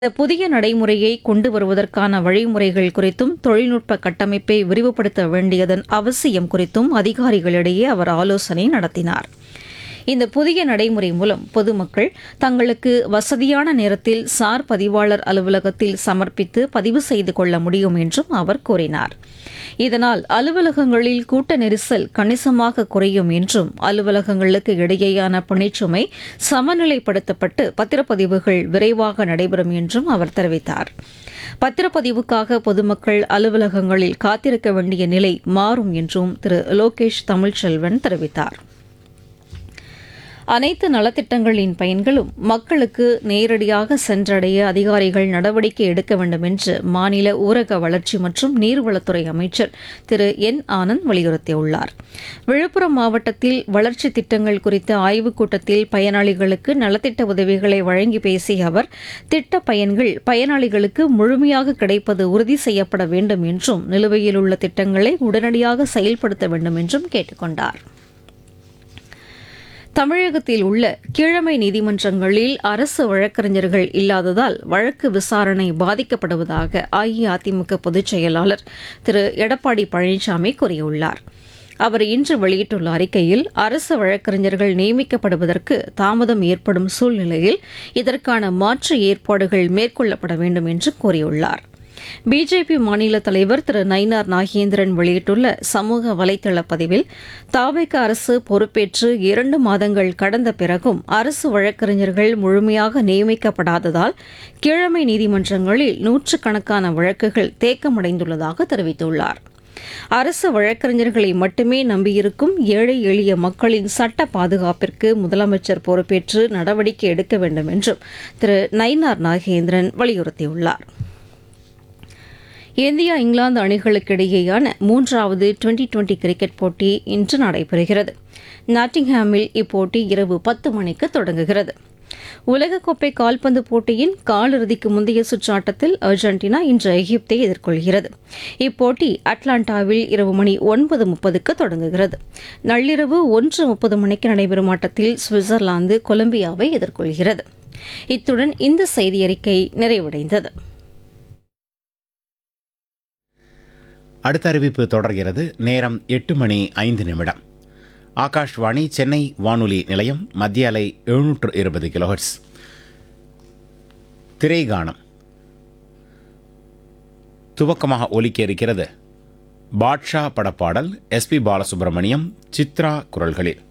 இந்த புதிய நடைமுறையை கொண்டு வருவதற்கான வழிமுறைகள் குறித்தும் தொழில்நுட்ப கட்டமைப்பை விரிவுபடுத்த வேண்டியதன் அவசியம் குறித்தும் அதிகாரிகளிடையே அவர் ஆலோசனை நடத்தினார் இந்த புதிய நடைமுறை மூலம் பொதுமக்கள் தங்களுக்கு வசதியான நேரத்தில் சார் பதிவாளர் அலுவலகத்தில் சமர்ப்பித்து பதிவு செய்து கொள்ள முடியும் என்றும் அவர் கூறினார் இதனால் அலுவலகங்களில் கூட்ட நெரிசல் கணிசமாக குறையும் என்றும் அலுவலகங்களுக்கு இடையேயான பணிச்சுமை சமநிலைப்படுத்தப்பட்டு பத்திரப்பதிவுகள் விரைவாக நடைபெறும் என்றும் அவர் தெரிவித்தார் பத்திரப்பதிவுக்காக பொதுமக்கள் அலுவலகங்களில் காத்திருக்க வேண்டிய நிலை மாறும் என்றும் திரு லோகேஷ் தமிழ்ச்செல்வன் தெரிவித்தார் அனைத்து நலத்திட்டங்களின் பயன்களும் மக்களுக்கு நேரடியாக சென்றடைய அதிகாரிகள் நடவடிக்கை எடுக்க வேண்டும் என்று மாநில ஊரக வளர்ச்சி மற்றும் நீர்வளத்துறை அமைச்சர் திரு என் ஆனந்த் வலியுறுத்தியுள்ளார் விழுப்புரம் மாவட்டத்தில் வளர்ச்சி திட்டங்கள் குறித்த ஆய்வுக் கூட்டத்தில் பயனாளிகளுக்கு நலத்திட்ட உதவிகளை வழங்கி பேசிய அவர் திட்ட பயன்கள் பயனாளிகளுக்கு முழுமையாக கிடைப்பது உறுதி செய்யப்பட வேண்டும் என்றும் நிலுவையில் உள்ள திட்டங்களை உடனடியாக செயல்படுத்த வேண்டும் என்றும் கேட்டுக் கொண்டாா் தமிழகத்தில் உள்ள கீழமை நீதிமன்றங்களில் அரசு வழக்கறிஞர்கள் இல்லாததால் வழக்கு விசாரணை பாதிக்கப்படுவதாக அஇஅதிமுக பொதுச் செயலாளர் திரு எடப்பாடி பழனிசாமி கூறியுள்ளார் அவர் இன்று வெளியிட்டுள்ள அறிக்கையில் அரசு வழக்கறிஞர்கள் நியமிக்கப்படுவதற்கு தாமதம் ஏற்படும் சூழ்நிலையில் இதற்கான மாற்று ஏற்பாடுகள் மேற்கொள்ளப்பட வேண்டும் என்று கூறியுள்ளார் பிஜேபி மாநில தலைவர் திரு நயினார் நாகேந்திரன் வெளியிட்டுள்ள சமூக வலைதள பதிவில் தாவேக அரசு பொறுப்பேற்று இரண்டு மாதங்கள் கடந்த பிறகும் அரசு வழக்கறிஞர்கள் முழுமையாக நியமிக்கப்படாததால் கீழமை நீதிமன்றங்களில் நூற்றுக்கணக்கான வழக்குகள் தேக்கமடைந்துள்ளதாக தெரிவித்துள்ளார் அரசு வழக்கறிஞர்களை மட்டுமே நம்பியிருக்கும் ஏழை எளிய மக்களின் சட்ட பாதுகாப்பிற்கு முதலமைச்சர் பொறுப்பேற்று நடவடிக்கை எடுக்க வேண்டும் என்றும் திரு நயினார் நாகேந்திரன் வலியுறுத்தியுள்ளார் இந்தியா இங்கிலாந்து அணிகளுக்கிடையேயான மூன்றாவது டுவெண்டி டுவெண்டி கிரிக்கெட் போட்டி இன்று நடைபெறுகிறது நாட்டிங்ஹாமில் இப்போட்டி இரவு பத்து மணிக்கு தொடங்குகிறது உலகக்கோப்பை கால்பந்து போட்டியின் காலிறுதிக்கு முந்தைய சுற்று ஆட்டத்தில் அர்ஜென்டினா இன்று எகிப்தை எதிர்கொள்கிறது இப்போட்டி அட்லாண்டாவில் இரவு மணி ஒன்பது முப்பதுக்கு தொடங்குகிறது நள்ளிரவு ஒன்று முப்பது மணிக்கு நடைபெறும் ஆட்டத்தில் சுவிட்சர்லாந்து கொலம்பியாவை எதிர்கொள்கிறது இத்துடன் இந்த செய்தியறிக்கை நிறைவடைந்தது அடுத்த அறிவிப்பு தொடர்கிறது நேரம் எட்டு மணி ஐந்து நிமிடம் ஆகாஷ்வாணி சென்னை வானொலி நிலையம் மத்திய அலை எழுநூற்று இருபது கிலோஹெட்ஸ் திரைகானம் துவக்கமாக ஒலிக்க இருக்கிறது பாட்ஷா படப்பாடல் எஸ்பி பாலசுப்ரமணியம் சித்ரா குரல்களில்